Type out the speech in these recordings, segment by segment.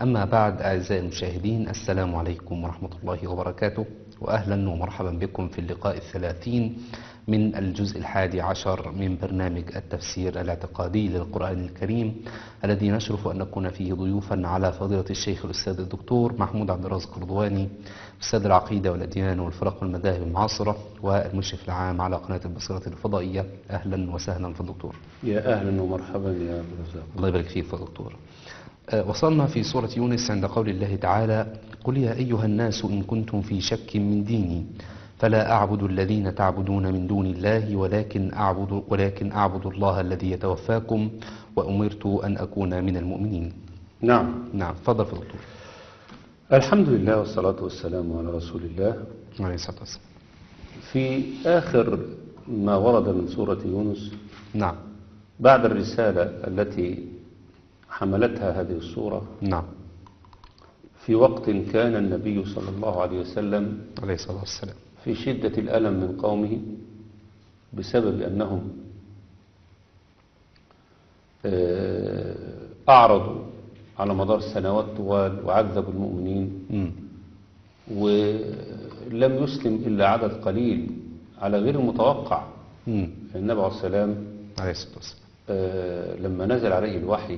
أما بعد أعزائي المشاهدين السلام عليكم ورحمة الله وبركاته وأهلا ومرحبا بكم في اللقاء الثلاثين من الجزء الحادي عشر من برنامج التفسير الاعتقادي للقرآن الكريم الذي نشرف أن نكون فيه ضيوفا على فضيلة الشيخ الأستاذ الدكتور محمود عبد الرازق رضواني أستاذ العقيدة والأديان والفرق والمذاهب المعاصرة والمشرف العام على قناة البصيرة الفضائية أهلا وسهلا في الدكتور يا أهلا ومرحبا يا أبو رزاق الله يبارك فيك يا دكتور آه، وصلنا في سورة يونس عند قول الله تعالى قل يا أيها الناس إن كنتم في شك من ديني فلا أعبد الذين تعبدون من دون الله ولكن أعبد, ولكن أعبد الله الذي يتوفاكم وأمرت أن أكون من المؤمنين نعم نعم تفضل في دكتور الحمد لله والصلاة والسلام على رسول الله عليه الصلاة والسلام في آخر ما ورد من سورة يونس نعم بعد الرسالة التي حملتها هذه السورة نعم في وقت كان النبي صلى الله عليه وسلم عليه الصلاة والسلام في شدة الألم من قومه بسبب أنهم آه، أعرضوا على مدار سنوات طوال وعذبوا المؤمنين مم. ولم يسلم إلا عدد قليل على غير المتوقع مم. النبي عليه السلام عليه الصلاة والسلام آه، لما نزل عليه الوحي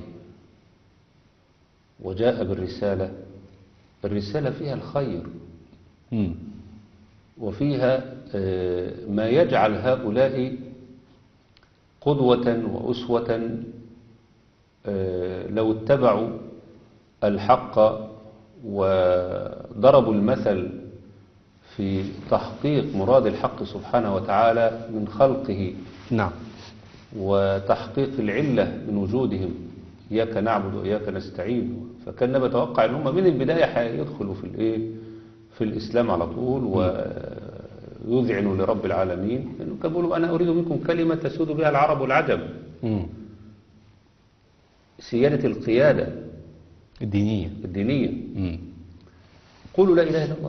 وجاء بالرسالة الرسالة فيها الخير مم. وفيها آه، ما يجعل هؤلاء قدوة وأسوة آه، لو اتبعوا الحق وضربوا المثل في تحقيق مراد الحق سبحانه وتعالى من خلقه نعم وتحقيق العلة من وجودهم إياك نعبد وإياك نستعين فكان النبي يتوقع أن هم من البداية هيدخلوا في الإيه في الإسلام على طول ويذعنوا لرب العالمين لأنه كان بيقولوا أنا أريد منكم كلمة تسود بها العرب والعجم مم. سيادة القيادة الدينية الدينية مم. قولوا لا إله إلا الله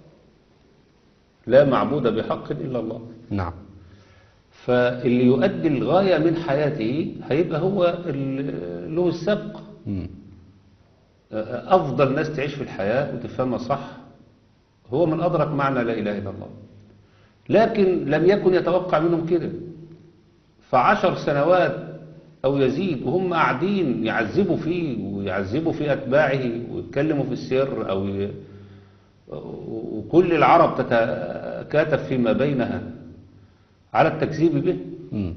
لا معبود بحق إلا الله نعم فاللي يؤدي الغاية من حياته هيبقى هو ال- له السبق مم. أفضل ناس تعيش في الحياة وتفهمها صح هو من أدرك معنى لا إله إلا الله لكن لم يكن يتوقع منهم كده فعشر سنوات أو يزيد وهم قاعدين يعذبوا فيه ويعذبوا في أتباعه ويتكلموا في السر أو ي... وكل العرب تتكاتف فيما بينها على التكذيب به مم.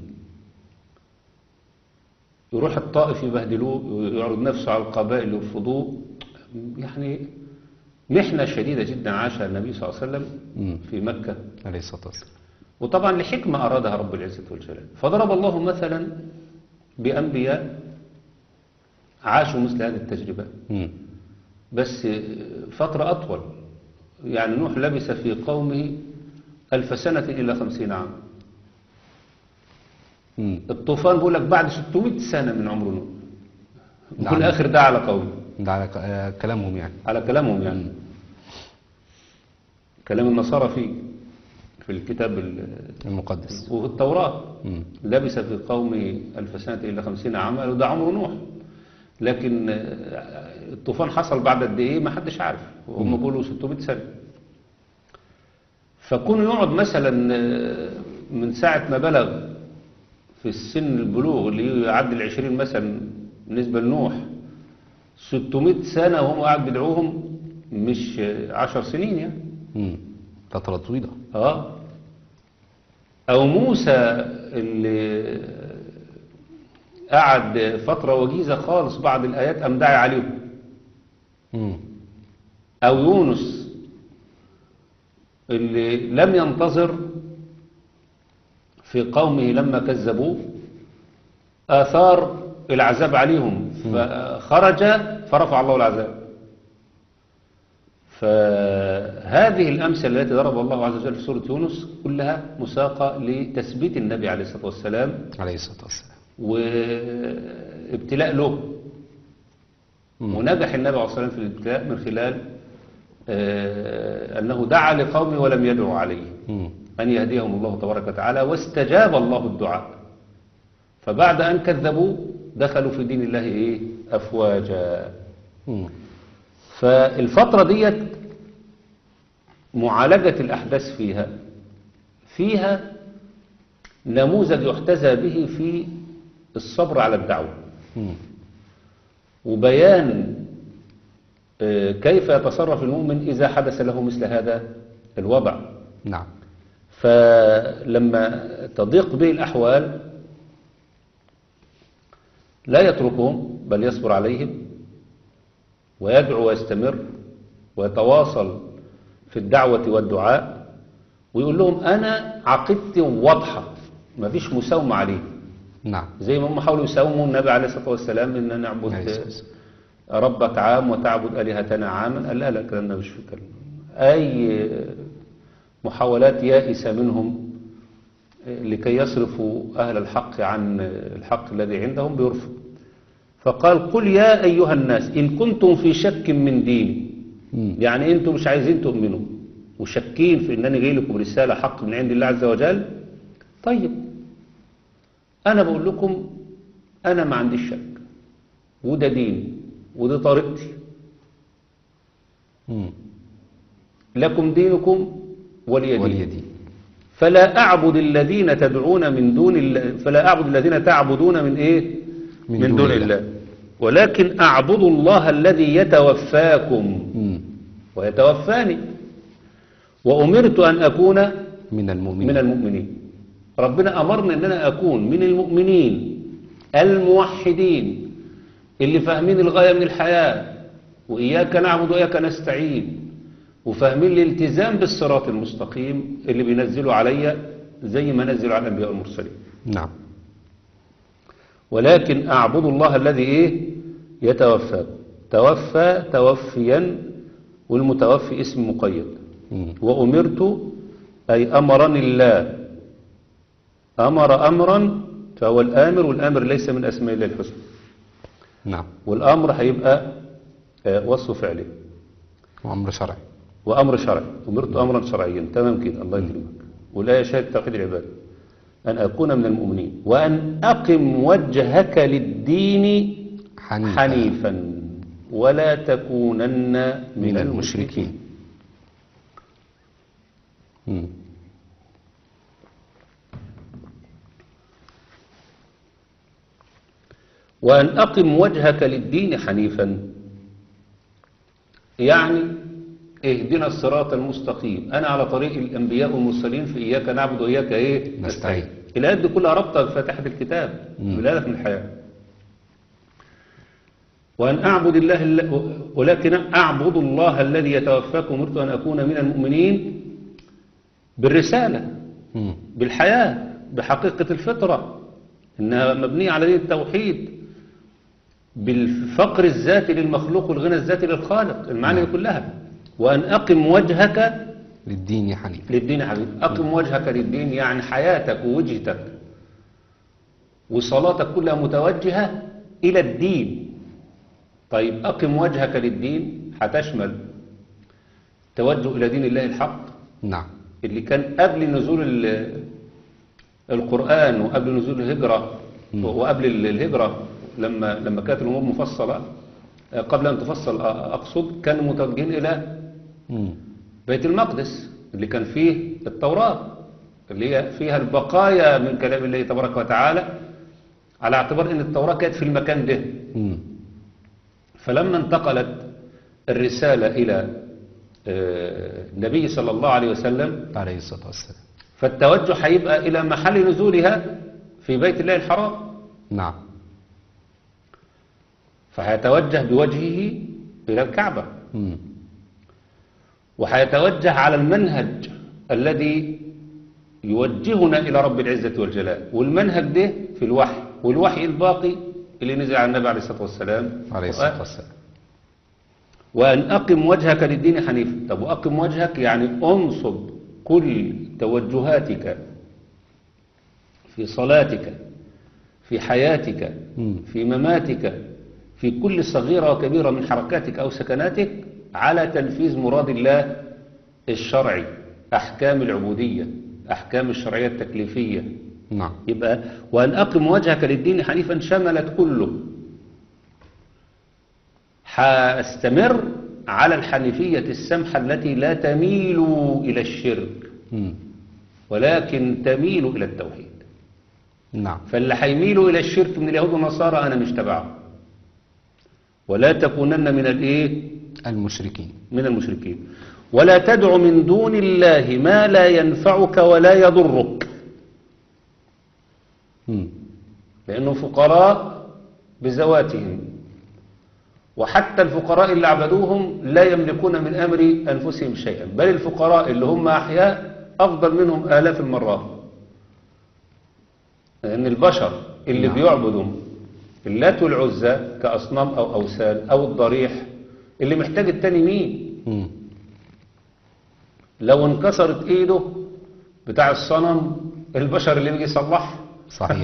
يروح الطائف يبهدلوه يعرض نفسه على القبائل يرفضوه يعني محنة شديدة جدا عاشها النبي صلى الله عليه وسلم مم. في مكة عليه الصلاة والسلام وطبعا لحكمة أرادها رب العزة والجلال فضرب الله مثلا بأنبياء عاشوا مثل هذه التجربة مم. بس فترة أطول يعني نوح لبس في قومه ألف سنة إلى خمسين عام مم. الطوفان بيقول لك بعد 600 سنة من عمر نوح نعم. كل آخر ده على قومه ده على ك- آه، كلامهم يعني على كلامهم يعني كلام النصارى فيه في الكتاب ال- المقدس وفي التوراة مم. لبس في قومه ألف سنة إلى خمسين عاما وده عمر نوح لكن آه، الطوفان حصل بعد قد إيه ما حدش عارف هم بيقولوا 600 سنة فكون يقعد مثلا آه، من ساعة ما بلغ في السن البلوغ اللي يعدي العشرين مثلا بالنسبة لنوح 600 سنة وهم قاعد بيدعوهم مش آه، عشر سنين يعني مم. فترة طويلة اه او موسى اللي قعد فترة وجيزة خالص بعد الآيات أم داعي عليهم مم. أو يونس اللي لم ينتظر في قومه لما كذبوه آثار العذاب عليهم فخرج فرفع الله العذاب فهذه الأمثلة التي ضرب الله عز وجل في سورة يونس كلها مساقة لتثبيت النبي عليه الصلاة والسلام عليه الصلاة والسلام وابتلاء له مم. ونجح النبي عليه الصلاة والسلام في الابتلاء من خلال آه، أنه دعا لقومه ولم يدعو عليه مم. أن يهديهم الله تبارك وتعالى واستجاب الله الدعاء فبعد أن كذبوا دخلوا في دين الله إيه أفواجا مم. فالفترة ديت معالجة الأحداث فيها فيها نموذج يحتذى به في الصبر على الدعوة مم. وبيان آه، كيف يتصرف المؤمن إذا حدث له مثل هذا الوضع نعم فلما تضيق به الأحوال لا يتركهم بل يصبر عليهم ويدعو ويستمر ويتواصل في الدعوة والدعاء ويقول لهم أنا عقيدتي واضحة مفيش مساومة عليه نعم زي ما هم حاولوا يساوموا النبي عليه الصلاة والسلام إن عليه نعبد الصلاة والسلام. ربك عام وتعبد آلهتنا عاما قال لا لا الكلام ده مش في كلام أي محاولات يائسة منهم لكي يصرفوا أهل الحق عن الحق الذي عندهم بيرفض فقال قل يا أيها الناس إن كنتم في شك من ديني مم. يعني أنتم مش عايزين تؤمنوا وشاكين في أنني جاي لكم رسالة حق من عند الله عز وجل طيب أنا بقول لكم أنا ما عنديش شك وده ديني ودي طريقتي مم. لكم دينكم ولي دين ولي دين فلا أعبد الذين تدعون من دون الله فلا أعبد الذين تعبدون من إيه من من, دون دون, الله. الله. ولكن أعبد الله الذي يتوفاكم مم. ويتوفاني وأمرت أن أكون من المؤمنين من المؤمنين ربنا أمرني أن أنا أكون من المؤمنين الموحدين اللي فاهمين الغاية من الحياة وإياك نعبد وإياك نستعين وفاهمين الالتزام بالصراط المستقيم اللي بينزلوا عليا زي ما نزلوا على الأنبياء والمرسلين نعم ولكن أعبد الله الذي إيه يتوفى توفى توفيا والمتوفي اسم مقيد مم. وأمرت أي أمرني الله أمر أمرا فهو الآمر والآمر ليس من أسماء الله الحسنى نعم والأمر هيبقى آه، وصف فعلي وأمر شرعي وأمر شرعي أمرت أمرا شرعيا تمام كده الله يكرمك والآية شهادة توحيد العباد أن أكون من المؤمنين وأن أقم وجهك للدين حنيفا, حنيفا ولا تكونن من, من المشركين المشركين مم. وأن أقم وجهك للدين حنيفا يعني اهدنا الصراط المستقيم أنا على طريق الأنبياء والمرسلين في إياك نعبد وإياك إيه نستعين. الآيات دي كلها رابطة بفاتحة الكتاب مم. بالآلة من الحياة وأن أعبد الله الل- ولكن أعبد الله الذي يتوفاكم أمرت أن أكون من المؤمنين بالرسالة مم. بالحياة بحقيقة الفطرة إنها مبنية على دين التوحيد بالفقر الذاتي للمخلوق والغنى الذاتي للخالق المعاني دي كلها وأن أقم وجهك للدين حنيفا للدين يا حبيبي أقم وجهك للدين يعني حياتك ووجهتك وصلاتك كلها متوجهة إلى الدين طيب أقم وجهك للدين هتشمل توجه إلى دين الله الحق نعم اللي كان قبل نزول ال- القرآن وقبل نزول الهجرة مم. وقبل ال- الهجرة لما لما كانت الأمور مفصلة آه، قبل أن تفصل آه، أقصد كانوا متوجهين إلى مم. بيت المقدس اللي كان فيه التوراة اللي هي فيها البقايا من كلام الله تبارك وتعالى على اعتبار أن التوراة كانت في المكان ده مم. فلما انتقلت الرسالة إلى آه، النبي صلى الله عليه وسلم عليه الصلاة والسلام فالتوجه هيبقى إلى محل نزولها في بيت الله الحرام نعم فهيتوجه بوجهه إلى الكعبة مم. وهيتوجه على المنهج الذي يوجهنا إلى رب العزة والجلال والمنهج ده في الوحي والوحي الباقي اللي نزل على النبي عليه الصلاة والسلام عليه الصلاة والسلام وأن أقم وجهك للدين حنيفا طب وأقم وجهك يعني أنصب كل توجهاتك في صلاتك في حياتك مم. في مماتك في كل صغيرة وكبيرة من حركاتك أو سكناتك على تنفيذ مراد الله الشرعي أحكام العبودية أحكام الشرعية التكليفية نعم يبقى وأن أقم وجهك للدين حنيفا شملت كله هستمر على الحنيفية السمحة التي لا تميل إلى الشرك مم. ولكن تميل إلى التوحيد نعم فاللي هيميلوا إلى الشرك من اليهود والنصارى أنا مش تبعهم ولا تكونن من الإيه المشركين من المشركين ولا تدع من دون الله ما لا ينفعك ولا يضرك مم. لأنهم فقراء بذواتهم وحتى الفقراء اللي عبدوهم لا يملكون من أمر أنفسهم شيئا بل الفقراء اللي هم أحياء أفضل منهم آلاف المرات لأن البشر اللي نعم. بيعبدوا اللات والعزى كأصنام أو أوثان أو الضريح اللي محتاج التاني مين مم. لو انكسرت ايده بتاع الصنم البشر اللي بيجي يصلحها صحيح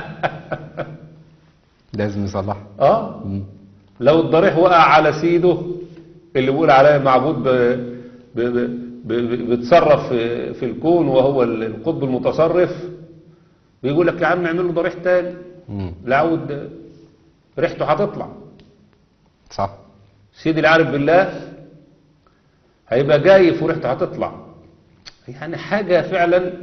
لازم يصلح اه مم. لو الضريح وقع على سيده اللي بيقول عليه معبود ب... ب... ب... ب... ب- بيتصرف في... في الكون وهو ال- القطب المتصرف بيقول لك يا عم اعمل له ضريح تاني مم. العود ريحته هتطلع صح سيدي اللي عارف بالله هيبقى جايف وريحته هتطلع يعني حاجة فعلا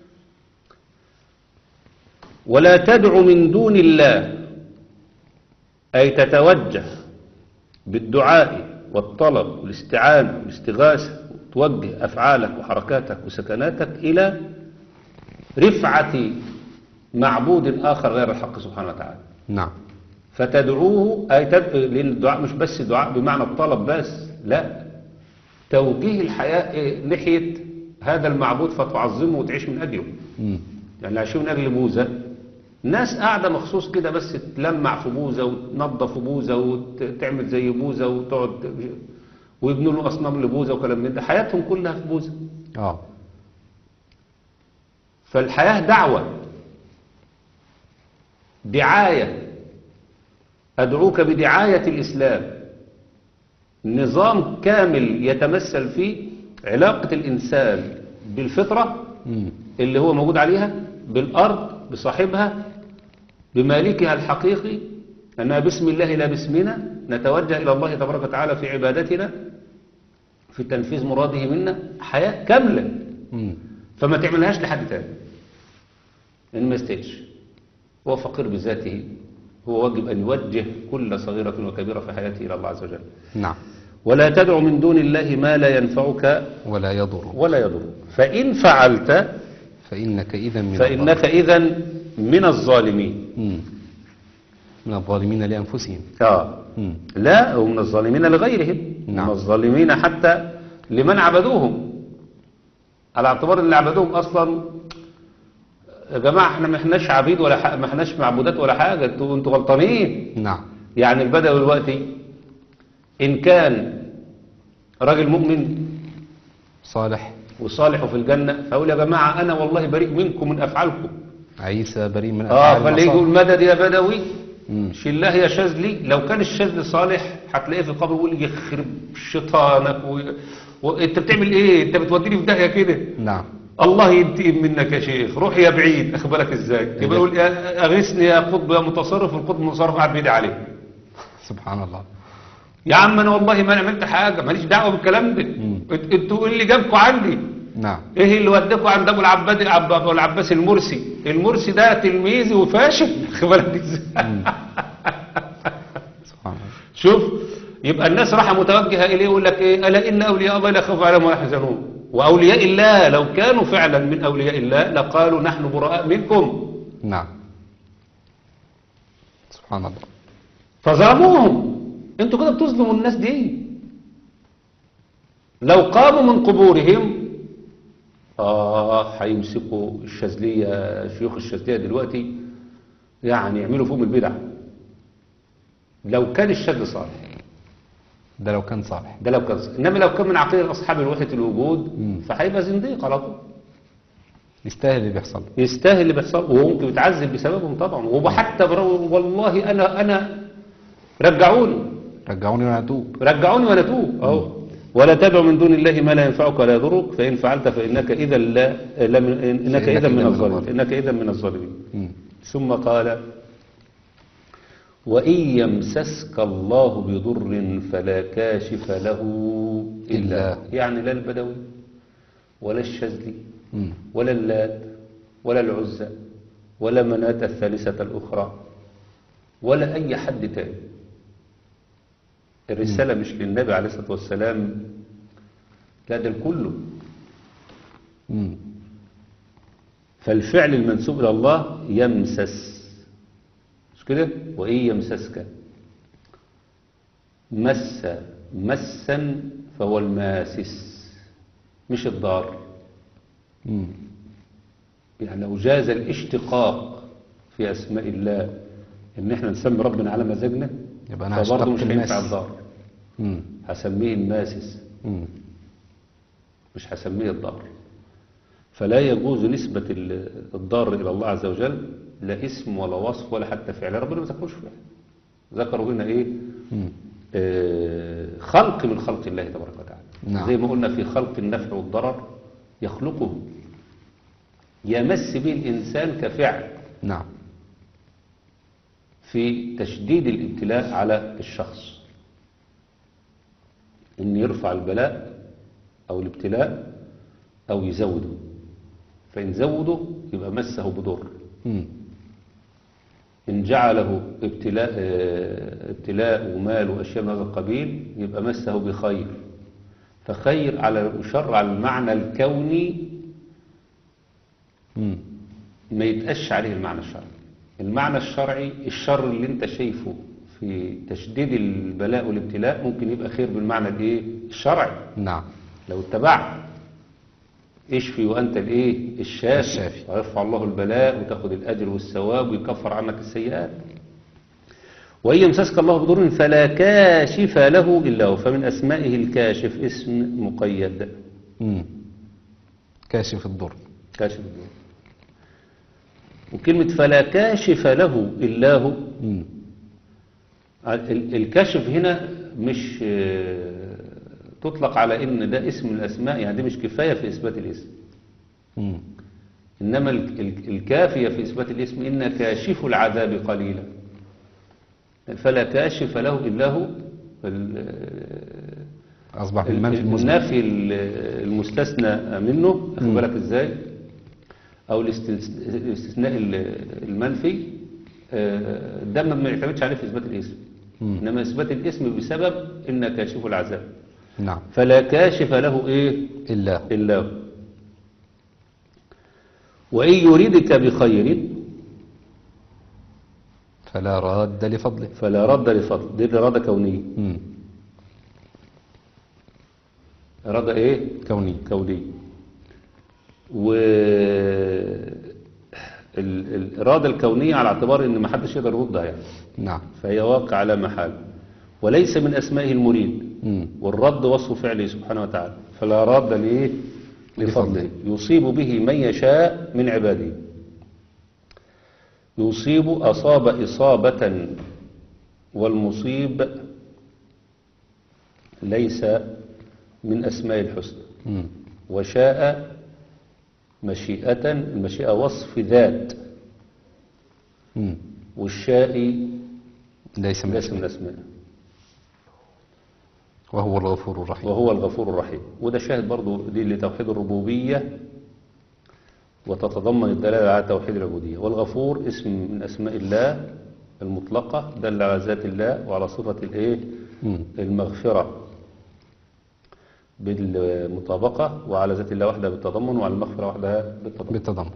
ولا تدع من دون الله أي تتوجه بالدعاء والطلب والاستعانة والاستغاثة توجه أفعالك وحركاتك وسكناتك إلى رفعة معبود آخر غير الحق سبحانه وتعالى نعم فتدعوه أي تد... لأن الدعاء مش بس دعاء بمعنى الطلب بس لا توجيه الحياة إيه؟ ناحية هذا المعبود فتعظمه وتعيش من أجله مم. يعني عايشين من أجل بوذا ناس قاعدة مخصوص كده بس تلمع في بوذا وتنظف بوذا وتعمل زي بوذا وتقعد ويبنوا له أصنام لبوذا وكلام من ده حياتهم كلها في بوذا اه فالحياة دعوة دعاية أدعوك بدعاية الإسلام نظام كامل يتمثل فيه علاقة الإنسان بالفطرة مم. اللي هو موجود عليها بالأرض بصاحبها بمالكها الحقيقي أنها بسم الله لا باسمنا نتوجه إلى الله تبارك وتعالى في عبادتنا في تنفيذ مراده منا حياة كاملة مم. فما تعملهاش لحد تاني لأن ما يستاهلش هو فقير بذاته هو واجب أن يوجه كل صغيرة وكبيرة في حياته إلى الله عز وجل نعم ولا تدع من دون الله ما لا ينفعك ولا يضر ولا يضر فإن فعلت فإنك إذا من فإنك إذا من الظالمين مم. من الظالمين لأنفسهم آه. مم. لا ومن الظالمين لغيرهم نعم. من الظالمين حتى لمن عبدوهم على اعتبار اللي عبدوهم أصلا يا جماعة احنا ما احناش عبيد ولا حاجة ما احناش معبودات ولا حاجة انتوا انتوا غلطانين نعم يعني البدوي دلوقتي إن كان راجل مؤمن صالح وصالح في الجنة فأقول يا جماعة أنا والله بريء منكم من أفعالكم عيسى بريء من اه أفعال فاللي يقول المصائب. مدد يا بدوي مم. شلاه يا شاذلي لو كان الشاذلي صالح هتلاقيه في القبر يقول يخرب شيطانك و... وانت بتعمل ايه انت بتوديني في داهيه كده نعم الله ينتقم منك يا شيخ روح يا بعيد اخد بالك ازاي يبقى يقول يا- اغثني يا قطب يا متصرف القطب المتصرف قاعد بيدي عليه سبحان الله يا عم انا والله ما عملت حاجه ماليش دعوه بالكلام ده انت- انتوا ايه اللي جابكم عندي نعم ايه اللي وداكوا عند ابو العباد عب- ابو العباس المرسي المرسي ده تلميذي وفاشل اخد بالك ازاي سبحان الله شوف يبقى الناس راح متوجهة إليه يقول لك إيه ألا إن أولياء الله لا يخاف عليهم ولا يحزنون وأولياء الله لو كانوا فعلا من أولياء الله لقالوا نحن براء منكم نعم سبحان الله فظلموهم انتوا كده بتظلموا الناس دي لو قاموا من قبورهم آه هيمسكوا الشاذلية شيوخ الشاذلية دلوقتي يعني يعملوا فيهم البدع لو كان الشاذلي صالح ده لو كان صالح ده لو كان صالح. انما لو كان من عقيدة اصحاب الوحدة الوجود مم. فهيبقى زنديق على طول يستاهل اللي بيحصل يستاهل اللي بيحصل وهو ممكن يتعذب بسببهم طبعا وحتى برو والله انا انا رجعوني رجعوني وانا اتوب رجعوني وانا اتوب اهو ولا تدع من دون الله ما لا ينفعك ولا يضرك فان فعلت فانك اذا لا, لا من انك فإنك اذا من إذا من الظالمين الظالمين. انك اذا من الظالمين مم. ثم قال وإن يمسسك الله بضر فلا كاشف له إلا إلا. يعني لا البدوي ولا الشاذلي مم. ولا اللات ولا العزى ولا مناة الثالثة الأخرى ولا أي حد تاني الرسالة مش للنبي عليه الصلاة والسلام لا ده الكل مم. فالفعل المنسوب إلى الله يمسس مش كده وإن يمسسك مس مسا فهو الماسس مش الضار مم. يعني لو جاز الاشتقاق في أسماء الله إن احنا نسمي ربنا على مزاجنا يبقى أنا فبرضه هشتق مش هينفع الماس. الضار مم. هسميه الماسس مم. مش هسميه الضار فلا يجوز نسبة ال- الضار إلى الله عز وجل لا اسم ولا وصف ولا حتى فعل ربنا ما ذكروش فعل ذكروا هنا إيه مم. آه، خلق من خلق الله تبارك وتعالى نعم. زي ما قلنا في خلق النفع والضرر يخلقه يمس به الإنسان كفعل نعم في تشديد الابتلاء على الشخص ان يرفع البلاء او الابتلاء او يزوده فان زوده يبقى مسه بضر مم. ان جعله ابتلاء آه، ابتلاء ومال واشياء من هذا القبيل يبقى مسه بخير فخير على وشر على المعنى الكوني مم. ما يتقش عليه المعنى الشرعي المعنى الشرعي الشر اللي انت شايفه في تشديد البلاء والابتلاء ممكن يبقى خير بالمعنى الايه الشرعي نعم لو اتبعت اشفي وانت الايه الشافي, الشافي. ويرفع الله البلاء وتاخد الاجر والثواب ويكفر عنك السيئات وإن يمسسك الله بضر فلا كاشف له إلا هو فمن أسمائه الكاشف اسم مقيد مم. كاشف الضر كاشف الضر وكلمة فلا كاشف له إلا هو مم. ال- الكشف هنا مش آه، تطلق على ان ده اسم من الاسماء يعني دي مش كفاية في اثبات الاسم مم. انما ال- ال- الكافية في اثبات الاسم ان كاشف العذاب قليلا فلا كاشف له الا هو ال- آه، أصبح بالمنفي المثبت النافي ال- المستثنى منه أخد مم. بالك ازاي او الاستث- الاستثناء ال- المنفي آه، ده ما يعتمدش عليه في اثبات الاسم مم. انما اثبات الاسم بسبب ان كاشف العذاب نعم فلا كاشف له ايه إلا الا هو وان يريدك بخير فلا راد لفضله فلا رد لفضل دي اراده كونيه مم. اراده ايه كوني كونية و ال- الإرادة الكونية على اعتبار إن ما حدش يقدر يردها يعني نعم فهي واقع على محال وليس من أسمائه المريد مم. والرد وصف فعله سبحانه وتعالى فلا راد لإيه لفضله يصيب به من يشاء من عباده يصيب أصاب إصابة والمصيب ليس من أسماء الحسنى مم. وشاء مشيئة المشيئة وصف ذات مم. والشاء ليس من ليس اسمه من أسماء وهو الغفور الرحيم وهو الغفور الرحيم وده شاهد برضو دي لتوحيد الربوبية وتتضمن الدلالة على توحيد العبودية والغفور اسم من أسماء الله المطلقة دل على ذات الله وعلى صفة الإيه مم. المغفرة بالمطابقة وعلى ذات الله وحدها بالتضمن وعلى المغفرة وحدها بالتضمن بالتضمن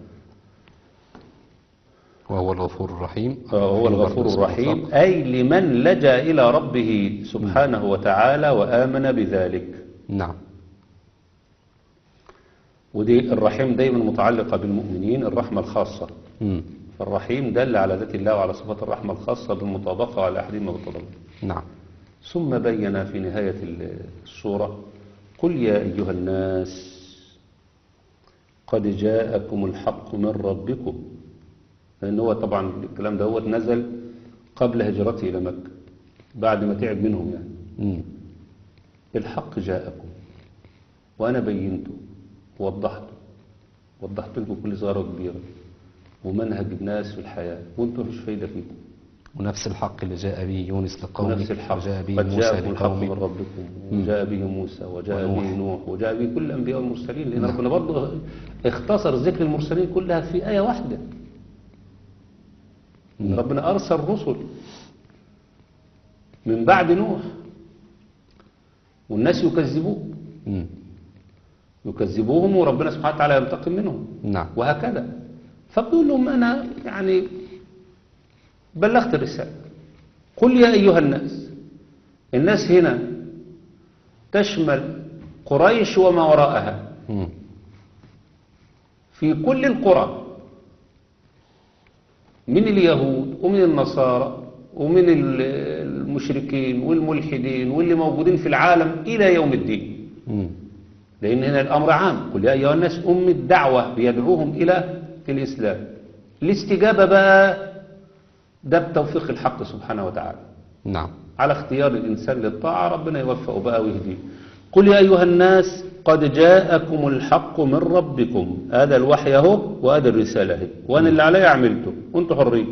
وهو الغفور الرحيم هو الغفور الرحيم أي لمن لجأ إلى ربه سبحانه وتعالى وآمن بذلك نعم ودي الرحيم دايما متعلقة بالمؤمنين الرحمة الخاصة مم. فالرحيم دل على ذات الله وعلى صفات الرحمة الخاصة بالمطابقة وعلى أحدهما بالتضمن نعم ثم بين في نهاية السورة قل يا أيها الناس قد جاءكم الحق من ربكم لأن هو طبعا الكلام ده هو نزل قبل هجرته إلى مكة بعد ما تعب منهم يعني مم. الحق جاءكم وأنا بينته ووضحته وضحت لكم كل صغيرة وكبيرة ومنهج الناس في الحياة وانتم مفيش فايدة فيكم ونفس الحق اللي جاء به يونس لقومه ونفس الحق وجاء به قد موسى جاءكم الحق من لقومه ربكم وجاء به موسى وجاء ونوح. به نوح وجاء به كل الأنبياء والمرسلين لأن ربنا برضه اختصر ذكر المرسلين كلها في آية واحدة إن ربنا أرسل رسل من بعد نوح والناس يكذبوه مم. يكذبوهم وربنا سبحانه وتعالى ينتقم منهم نعم وهكذا فبيقول لهم أنا يعني بلغت الرسالة قل يا أيها الناس الناس هنا تشمل قريش وما وراءها مم. في كل القرى من اليهود ومن النصارى ومن ال- المشركين والملحدين واللي موجودين في العالم إلى يوم الدين مم. لأن هنا الأمر عام قل يا أيها الناس أم الدعوة بيدعوهم إلى الإسلام الاستجابة بقى ده بتوفيق الحق سبحانه وتعالى نعم على اختيار الإنسان للطاعة ربنا يوفقه بقى ويهديه قل يا أيها الناس قد جاءكم الحق من ربكم هذا الوحي اهو وهذا الرسالة اهي وأنا اللي علي عملته وانتوا حرين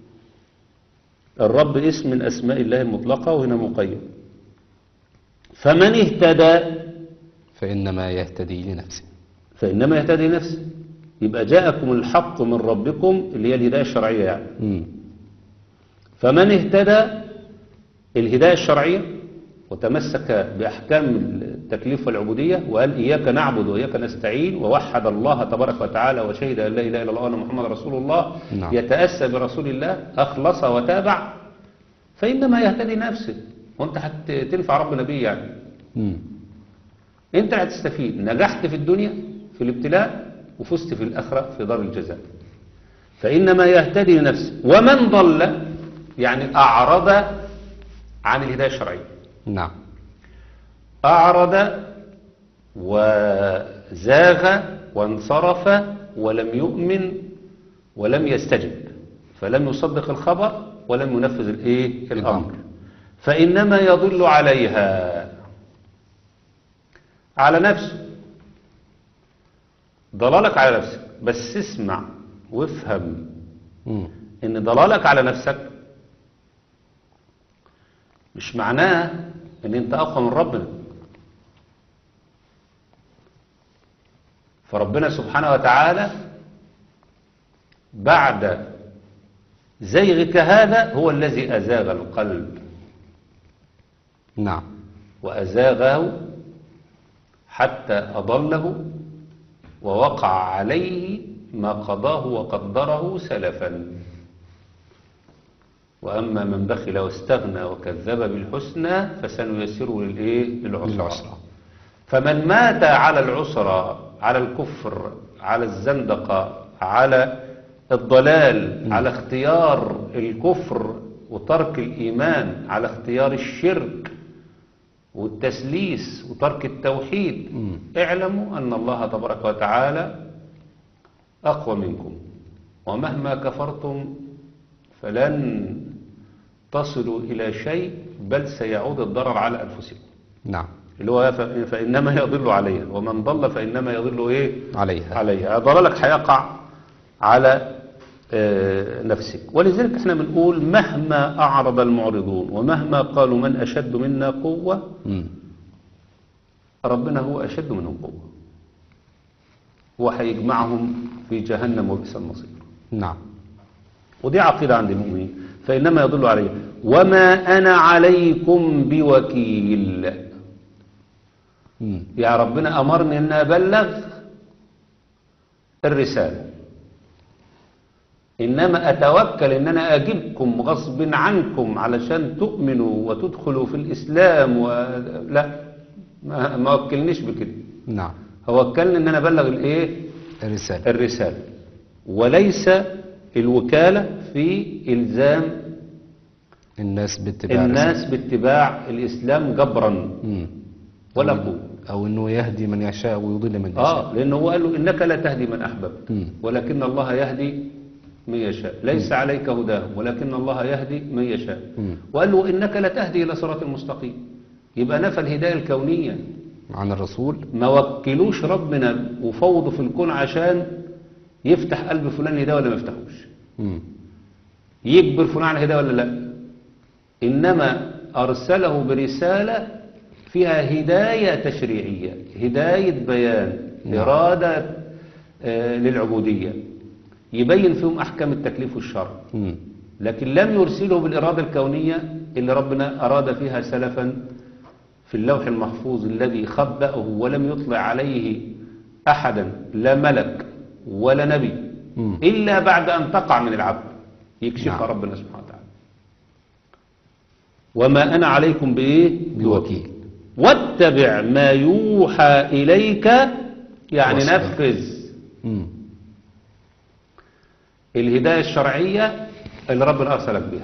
الرب اسم من أسماء الله المطلقة وهنا مقيد فمن اهتدى فإنما يهتدي لنفسه فإنما يهتدي نفسه يبقى جاءكم الحق من ربكم اللي هي الهداية الشرعية يعني مم. فمن اهتدى الهداية الشرعية وتمسك بأحكام التكليف والعبودية وقال إياك نعبد وإياك نستعين ووحد الله تبارك وتعالى وشهد أن لا إله إلا الله وأن محمد رسول الله نعم. يتأسى برسول الله أخلص وتابع فإنما يهتدي نفسه وأنت هتنفع ربنا بيه يعني مم. أنت اللي هتستفيد نجحت في الدنيا في الابتلاء وفزت في الآخرة في دار الجزاء فإنما يهتدي لنفسه ومن ضل يعني أعرض عن الهداية الشرعية نعم أعرض وزاغ وانصرف ولم يؤمن ولم يستجب فلم يصدق الخبر ولم ينفذ الايه الامر الأمر. فانما يضل عليها على نفسه ضلالك على نفسك بس اسمع وافهم مم. ان ضلالك على نفسك مش معناه ان انت اقوى من ربنا فربنا سبحانه وتعالى بعد زيغك هذا هو الذي ازاغ القلب نعم وازاغه حتى اضله ووقع عليه ما قضاه وقدره سلفا وأما من بخل واستغنى وكذب بالحسنى فسنيسره للإيه؟ للعسرى للعسرى. فمن مات على العسرى على الكفر على الزندقة على الضلال على اختيار الكفر وترك الإيمان على اختيار الشرك والتسليس وترك التوحيد مم. اعلموا أن الله تبارك وتعالى أقوى منكم ومهما كفرتم فلن تصلوا إلى شيء بل سيعود الضرر على أنفسكم نعم اللي هو ف- فإنما يضل عليها ومن ضل فإنما يضل إيه عليها عليها ضلالك هيقع على آه، نفسك ولذلك احنا بنقول مهما أعرض المعرضون ومهما قالوا من أشد منا قوة مم. ربنا هو أشد منهم قوة هو هيجمعهم في جهنم وبئس المصير نعم ودي عقيدة عند المؤمنين فإنما يضل عليه وما أنا عليكم بوكيل مم. يا ربنا أمرني أن أبلغ الرسالة إنما أتوكل أن أنا أجيبكم غصب عنكم علشان تؤمنوا وتدخلوا في الإسلام و... لا ما, ما وكلنيش بكده نعم هو وكلني أن أنا أبلغ الإيه الرسالة الرسالة وليس الوكالة في إلزام الناس باتباع الناس باتباع الإسلام جبرا مم. ولا أو- قوة أو أنه يهدي من يشاء ويضل من يشاء آه لأنه هو قال له إنك لا تهدي من أحببت مم. ولكن الله يهدي من يشاء ليس عليك هداهم ولكن الله يهدي من يشاء مم. وقال له إنك لا تهدي إلى صراط المستقيم يبقى نفى الهداية الكونية عن الرسول ما وكلوش ربنا وفوضوا في الكون عشان يفتح قلب فلان ده ولا ما يفتحوش مم. يجبر فلان على الهداية ولا لا إنما أرسله برسالة فيها هداية تشريعية هداية بيان نعم. إرادة آه، للعبودية يبين فيهم أحكام التكليف والشرع مم. لكن لم يرسله بالإرادة الكونية اللي ربنا أراد فيها سلفا في اللوح المحفوظ الذي خبأه ولم يطلع عليه أحدا لا ملك ولا نبي مم. إلا بعد أن تقع من العبد يكشفها نعم. ربنا سبحانه وتعالى وما أنا عليكم بإيه بوكيل واتبع ما يوحى إليك يعني واصبر. نفذ مم. الهداية الشرعية اللي ربنا أرسلك بها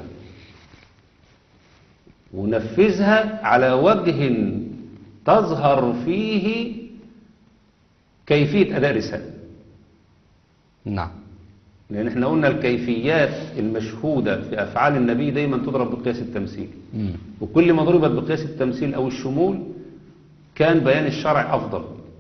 ونفذها على وجه تظهر فيه كيفية أداء رسالة نعم لأن احنا قلنا الكيفيات المشهودة في أفعال النبي دايما تضرب بقياس التمثيل مم. وكل ما ضربت بقياس التمثيل أو الشمول كان بيان الشرع أفضل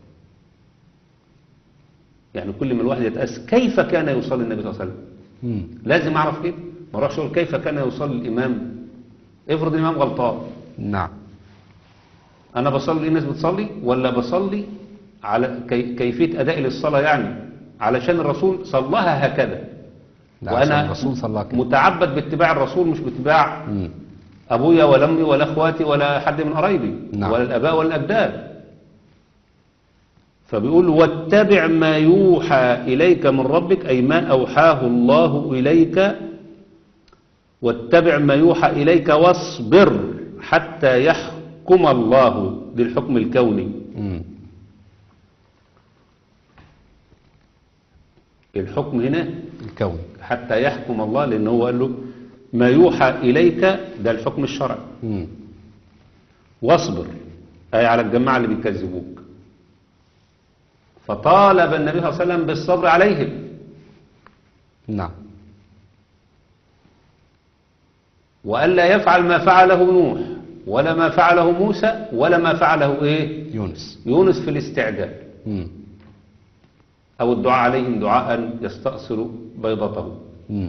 يعني كل ما الواحد يتأس كيف كان يصلي النبي صلى الله عليه وسلم مم. لازم أعرف كده ما اروحش أقول كيف كان يصلي الإمام افرض الإمام غلطان نعم أنا بصلي الناس بتصلي ولا بصلي على كي كيفية أداء للصلاة يعني علشان الرسول صلاها هكذا لا عشان وأنا الرسول صلى الله عليه وسلم متعبد باتباع الرسول مش باتباع مم. أبويا ولا أمي ولا أخواتي ولا حد من قرايبي نعم. ولا الآباء ولا الأجداد فبيقول واتبع ما يوحى إليك من ربك أي ما أوحاه الله إليك واتبع ما يوحى إليك واصبر حتى يحكم الله بالحكم الكوني مم. الحكم هنا الكون حتى يحكم الله لأنه هو قال له ما يوحى إليك ده الحكم الشرعي مم. واصبر أي على الجماعة اللي بيكذبوك فطالب النبي صلى الله عليه وسلم بالصبر عليهم نعم وألا يفعل ما فعله نوح ولا ما فعله موسى ولا ما فعله إيه يونس يونس في الاستعجال مم. أو الدعاء عليهم دعاء يستأصل بيضته مم.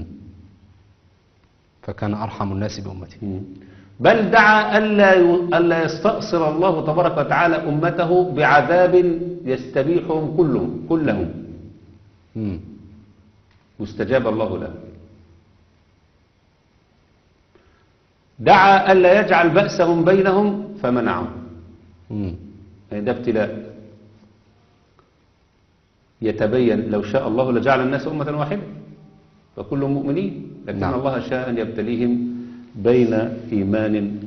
فكان أرحم الناس بأمته بل دعا ألا ي- ألا يستأصل الله تبارك وتعالى أمته بعذاب يستبيحهم كلهم كلهم مم. واستجاب الله له دعا ألا يجعل بأسهم بينهم فمنعهم مم. يعني ده ابتلاء يتبين لو شاء الله لجعل الناس أمة واحدة فكلهم مؤمنين لكن نعم. الله شاء أن يبتليهم بين إيمان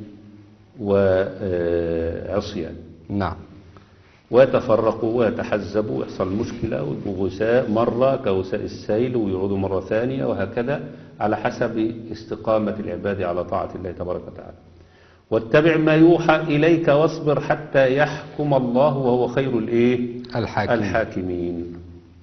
وعصيان نعم ويتفرقوا ويتحزبوا ويحصل مشكلة ويبقوا غثاء مرة كغثاء السيل ويعودوا مرة ثانية وهكذا على حسب استقامة العباد على طاعة الله تبارك وتعالى واتبع ما يوحى إليك واصبر حتى يحكم الله وهو خير الإيه؟ الحاكم الحاكمين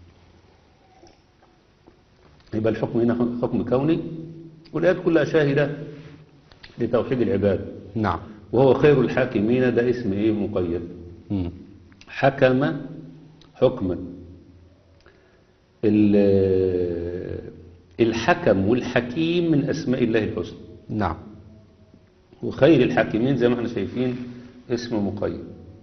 يبقى الحكم هنا حكم كوني والآيات كلها شاهدة لتوحيد العباد نعم وهو خير الحاكمين ده اسم إيه مقيد مم. حكم حكما ال- الحكم والحكيم من أسماء الله الحسنى نعم وخير الحاكمين زي ما احنا شايفين اسم مقيد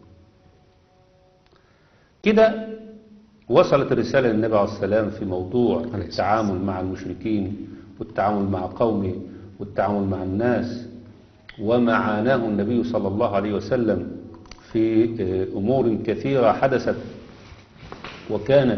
كده وصلت الرسالة للنبي عليه السلام في موضوع عليه الصلاة التعامل مع المشركين والتعامل مع قومه والتعامل مع الناس وما عاناه النبي صلى الله عليه وسلم في آه، أمور كثيرة حدثت وكانت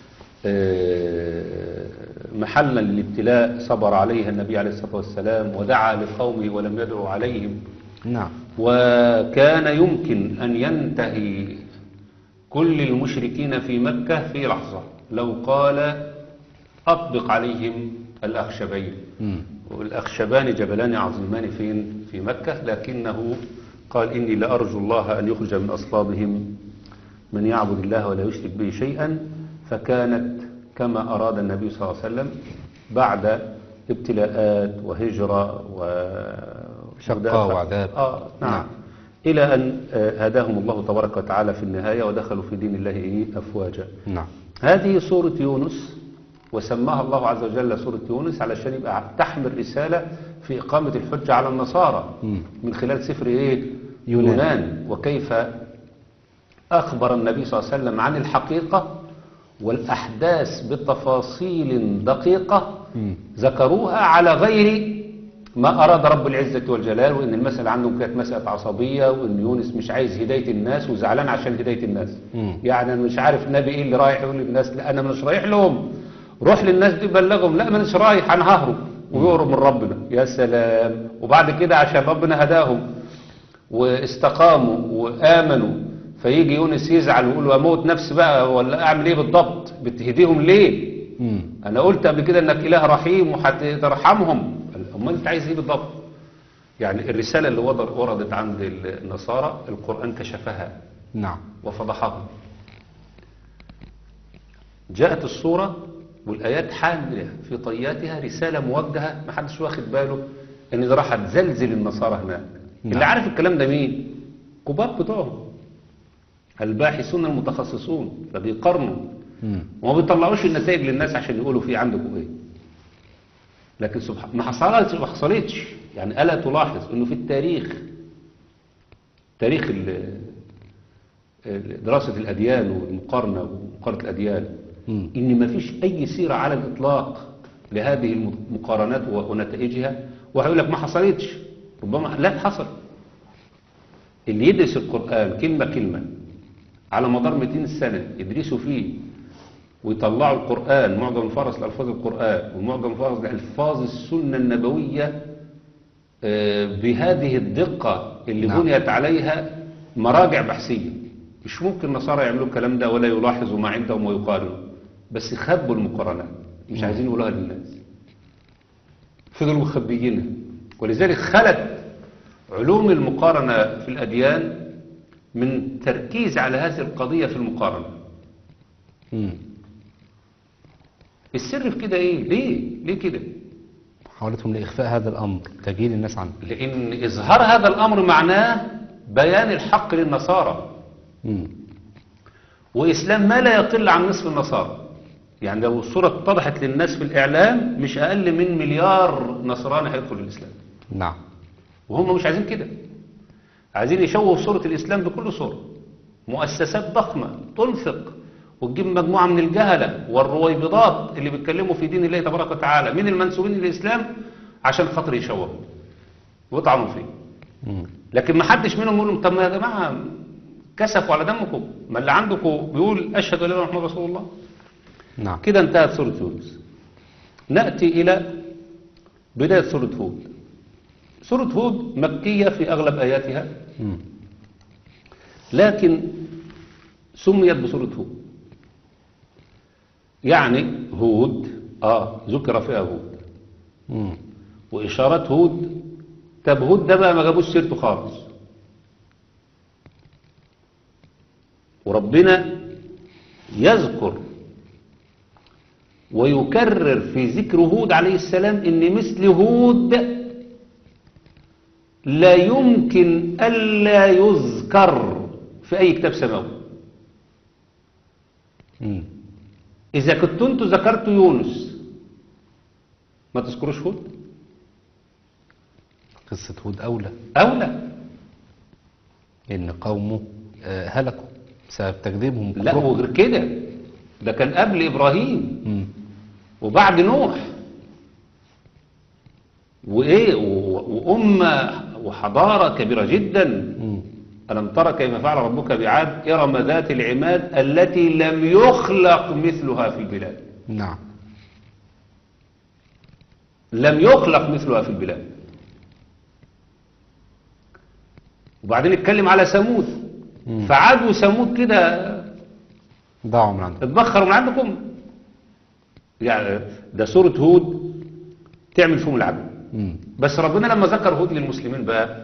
آه، محلا للابتلاء صبر عليها النبي عليه الصلاة والسلام ودعا لقومه ولم يدعو عليهم نعم وكان يمكن أن ينتهي كل المشركين في مكة في لحظة لو قال أطبق عليهم الأخشبين مم. والأخشبان جبلان عظيمان فين في مكة لكنه قال إني لأرجو الله أن يخرج من أصلابهم من يعبد الله ولا يشرك به شيئا فكانت كما أراد النبي صلى الله عليه وسلم بعد ابتلاءات وهجرة و شقاء وعذاب. آه نعم, نعم. نعم. إلى أن آه، هداهم الله تبارك وتعالى في النهاية ودخلوا في دين الله إيه أفواجا نعم هذه سورة يونس وسماها الله عز وجل سورة يونس علشان يبقى تحمل رسالة في إقامة الحجة على النصارى مم. من خلال سفر إيه؟ يونان. يونان وكيف أخبر النبي صلى الله عليه وسلم عن الحقيقة والأحداث بتفاصيل دقيقة مم. ذكروها على غير ما أراد رب العزة والجلال وإن المسألة عندهم كانت مسألة عصبية وإن يونس مش عايز هداية الناس وزعلان عشان هداية الناس مم. يعني أنا مش عارف النبي إيه اللي رايح يقول للناس لا أنا مش رايح لهم روح للناس دي بلغهم لا مش رايح أنا ههرب ويهرب من ربنا يا سلام وبعد كده عشان ربنا هداهم واستقاموا وآمنوا فيجي يونس يزعل ويقول له أموت نفسي بقى ولا أعمل إيه بالضبط بتهديهم ليه مم. انا قلت قبل كده انك اله رحيم وهترحمهم امال انت عايز ايه بالضبط يعني الرساله اللي ورد- وردت عند النصارى القران كشفها نعم وفضحهم جاءت الصوره والايات حامله في طياتها رساله موجهه ما حدش واخد باله ان ده راح تزلزل النصارى هناك نعم. اللي عارف الكلام ده مين كبار بتوعهم الباحثون المتخصصون فبيقارنوا مم. وما بيطلعوش النتائج للناس عشان يقولوا في عندكم ايه لكن سبحان ما حصلتش ما حصلتش يعني الا تلاحظ انه في التاريخ تاريخ ال- ال- دراسة الأديان والمقارنة ومقارنة الأديان مم. إن ما فيش أي سيرة على الإطلاق لهذه المقارنات و- ونتائجها وهيقول لك ما حصلتش ربما لا حصل اللي يدرس القرآن كلمة كلمة على مدار 200 سنة يدرسوا فيه ويطلعوا القرآن معجم الفرس لألفاظ القرآن ومعجم الفرس لألفاظ السنة النبوية آه، بهذه الدقة اللي نعم. بنيت عليها مراجع بحثية مش ممكن النصارى يعملوا الكلام ده ولا يلاحظوا ما عندهم ويقارنوا بس خبوا المقارنات مش عايزين يقولوها للناس فضلوا مخبيينها ولذلك خلت علوم المقارنة في الأديان من تركيز على هذه القضية في المقارنة مم. السر في كده ايه ليه ليه كده محاولتهم لإخفاء هذا الأمر تجهيل الناس عنه لان اظهار هذا الامر معناه بيان الحق للنصارى مم. واسلام ما لا يقل عن نصف النصارى يعني لو الصورة اتضحت للناس في الاعلام مش اقل من مليار نصراني هيدخل في الاسلام نعم وهم مش عايزين كده عايزين يشوهوا صورة الإسلام بكل صورة مؤسسات ضخمة تنفق وتجيب مجموعة من الجهلة والرويبضات اللي بيتكلموا في دين الله تبارك وتعالى من المنسوبين للإسلام عشان خاطر يشوهوا ويطعنوا فيه مم. لكن ما حدش منهم يقول لهم طب ما يا جماعة كسفوا على دمكم ما اللي عندكم بيقول أشهد أن لا إله إلا الله محمد رسول الله نعم كده انتهت سورة يونس نأتي إلى بداية سورة هود سورة هود مكية في أغلب آياتها مم. لكن سميت بسورة هود يعني هود آه ذكر فيها هود مم. وإشارات هود طب هود ده بقى ما جابوش سيرته خالص وربنا يذكر ويكرر في ذكر هود عليه السلام ان مثل هود لا يمكن ألا يذكر في أي كتاب سماوي مم. إذا كنت أنتوا ذكرتوا يونس ما تذكروش هود قصة هود أولى أولى إن قومه آه، هلكوا بسبب تكذيبهم لا كفرهم. وغير كده ده كان قبل إبراهيم مم. وبعد نوح وإيه و- وأمة وحضارة كبيرة جدا مم. ألم ترى كيف فعل ربك بعاد إرم ذات العماد التي لم يخلق مثلها في البلاد نعم لم يخلق مثلها في البلاد وبعدين اتكلم على ثمود مم. فعاد وثمود كده ضاعوا من عندهم اتبخروا من عندكم يعني ده سورة هود تعمل فيهم العجب مم. بس ربنا لما ذكر هود للمسلمين بقى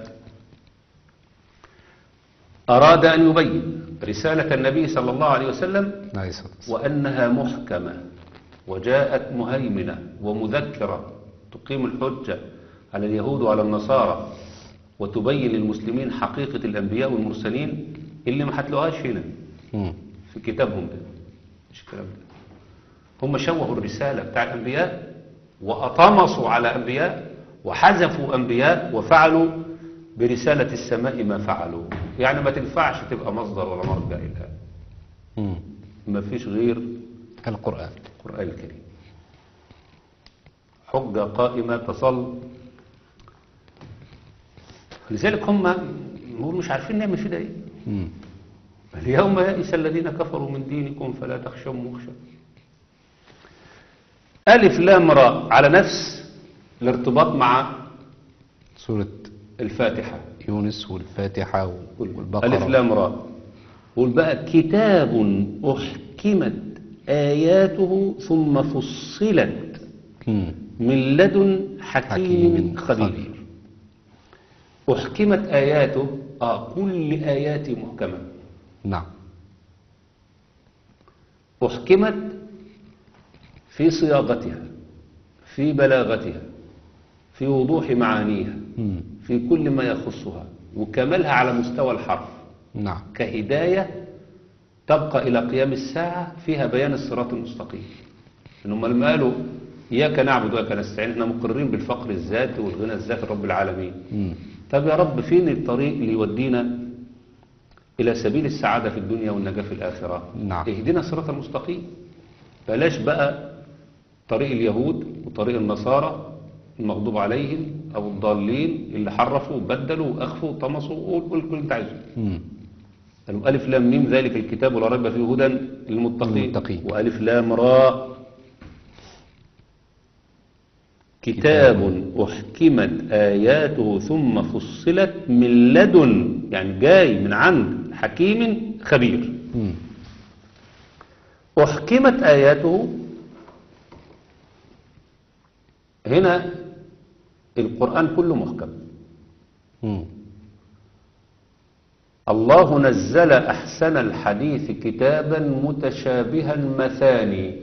أراد أن يبين رسالة النبي صلى الله عليه وسلم عليه الصلاة والسلام. وأنها محكمة وجاءت مهيمنة ومذكرة تقيم الحجة على اليهود وعلى النصارى وتبين للمسلمين حقيقة الأنبياء والمرسلين اللي ما هتلاقوهاش هنا مم. في كتابهم ده مش الكلام ده هم شوهوا الرسالة بتاع الأنبياء وأطمسوا على أنبياء وحذفوا أنبياء وفعلوا برسالة السماء ما فعلوا يعني ما تنفعش تبقى مصدر ولا مرجع إلها مم. ما فيش غير القرآن القرآن الكريم حجة قائمة تصل لذلك هم يقولوا مش عارفين نعمل في ده ايه مم. اليوم يئس الذين كفروا من دينكم فلا تخشوهم واخشوا ألف لام راء على نفس الارتباط مع سورة الفاتحة يونس والفاتحة والبقرة ألف لام راء قول بقى كتاب أحكمت آياته ثم فصلت مم. من لدن حكيم حكيم خبير خبير. أحكمت آياته آه كل آياته محكمة نعم أحكمت في صياغتها في بلاغتها في وضوح معانيها مم. في كل ما يخصها وكمالها على مستوى الحرف نعم كهداية تبقى إلى قيام الساعة فيها بيان الصراط المستقيم إن هم لما قالوا إياك نعبد وإياك نستعين إحنا مقرين بالفقر الذاتي والغنى الذاتي رب العالمين مم. طب يا رب فين الطريق اللي يودينا إلى سبيل السعادة في الدنيا والنجاة في الآخرة نعم. اهدنا الصراط المستقيم بلاش بقى طريق اليهود وطريق النصارى المغضوب عليهم أو الضالين اللي حرفوا وبدلوا وأخفوا وطمسوا وقول كل كل اللي انت عايزه مم. قالوا ألف لام ميم ذلك الكتاب ولا ريب فيه هدى للمتقين للمتقين. وألف لام راء كتاب أحكمت آياته ثم فصلت من لدن يعني جاي من عند حكيم خبير مم. أحكمت آياته هنا القرآن كله محكم مم. الله نزل أحسن الحديث كتابا متشابها مثاني